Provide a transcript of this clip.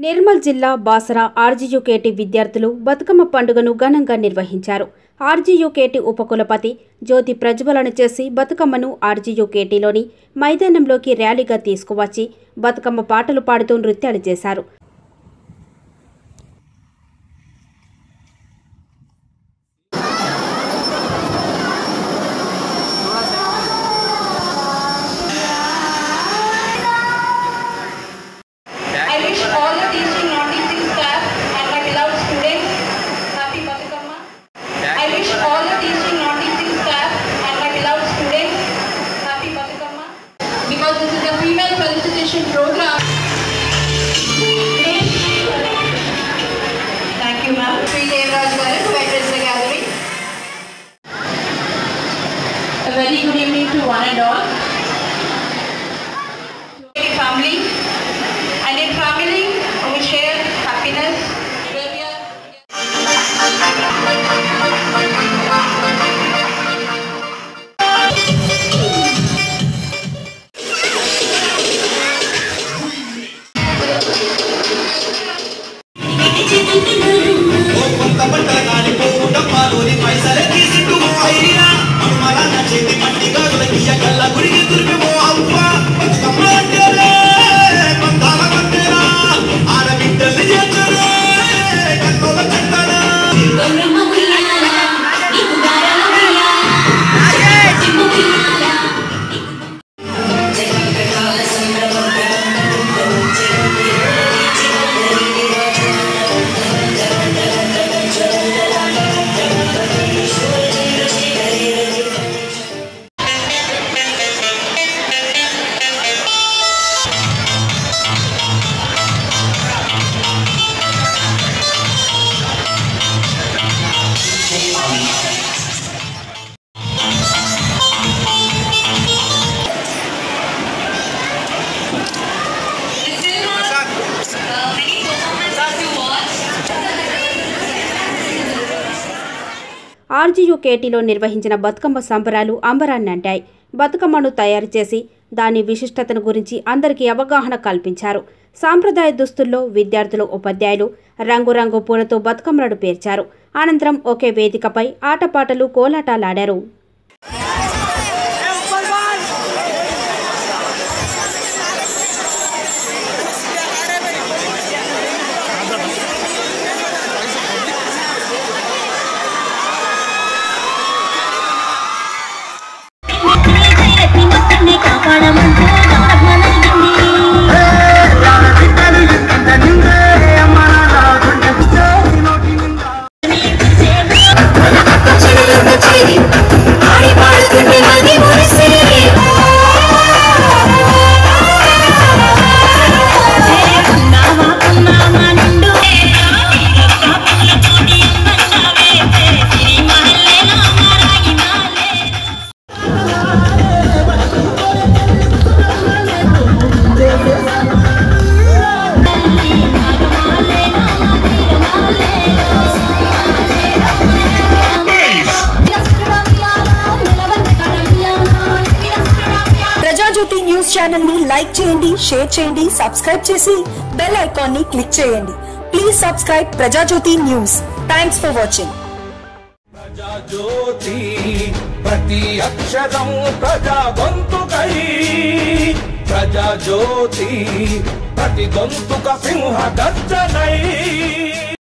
నిర్మల్ జిల్లా బాసర ఆర్జీయుకేటి విద్యార్థులు బతుకమ్మ పండుగను ఘనంగా నిర్వహించారు ఆర్జీయుకేటి ఉపకులపతి జ్యోతి ప్రజ్వలన చేసి బతుకమ్మను ఆర్జీయుకేటిలోని మైదానంలోకి ర్యాలీగా తీసుకువచ్చి బతుకమ్మ పాటలు పాడుతూ నృత్యాలు చేశారు I wish all the teaching, non-teaching staff and my beloved students happy Batukama. I wish all the teaching, non-teaching staff and my beloved students happy Batukama. Because this is a female felicitation program. Thank you, ma'am. Sri Devraj Garu to address the gathering. A very good evening to one and all. To my family, and in family, we share happiness. Where we are ఓ కొత్త బట్టల కాలిపోకుండా పాలోని పైసలే తీసుకుమో అయినా అమ్మల నా చేతి మట్టి గాజుల గియ్య కళ్ళ గురికి దుర్గమో అవ్వ బతుకమ్మ అంటేనే కొందాల మంటేనా ఆడబిడ్డల్ని చేర్చరే కన్నుల కంటనా ఆర్జీయుకేటీలో నిర్వహించిన బతుకమ్మ సంబరాలు అంబరాన్ని అంటాయి బతుకమ్మను తయారు చేసి దాని విశిష్టతను గురించి అందరికీ అవగాహన కల్పించారు సాంప్రదాయ దుస్తుల్లో విద్యార్థులు ఉపాధ్యాయులు రంగురంగు పూలతో బతుకమ్మలను పేర్చారు అనంతరం ఒకే వేదికపై ఆటపాటలు కోలాటాలాడారు కాపాడమంటూ గౌరమ్మ నలిగింది ఆడి పాడుతుంటే మది మురిసి ఉన్నావా ఉన్నావా నిండు కాపులతోటి ఉన్నన్నావే సిరి మహల్లే నా మరాయి మాలే ప్రజాజ్యోతి న్యూస్ ఛానల్ ని లైక్ చేయండి షేర్ చేయండి సబ్స్క్రైబ్ చేసి బెల్ ఐకాన్ ని క్లిక్ చేయండి please subscribe Prajajyothi news thanks for watching Prajajyothi ప్రతి అక్షరం ప్రజా గొంతుకై ప్రజాజ్యోతి ప్రతి గొంతుక సింహ గర్జనై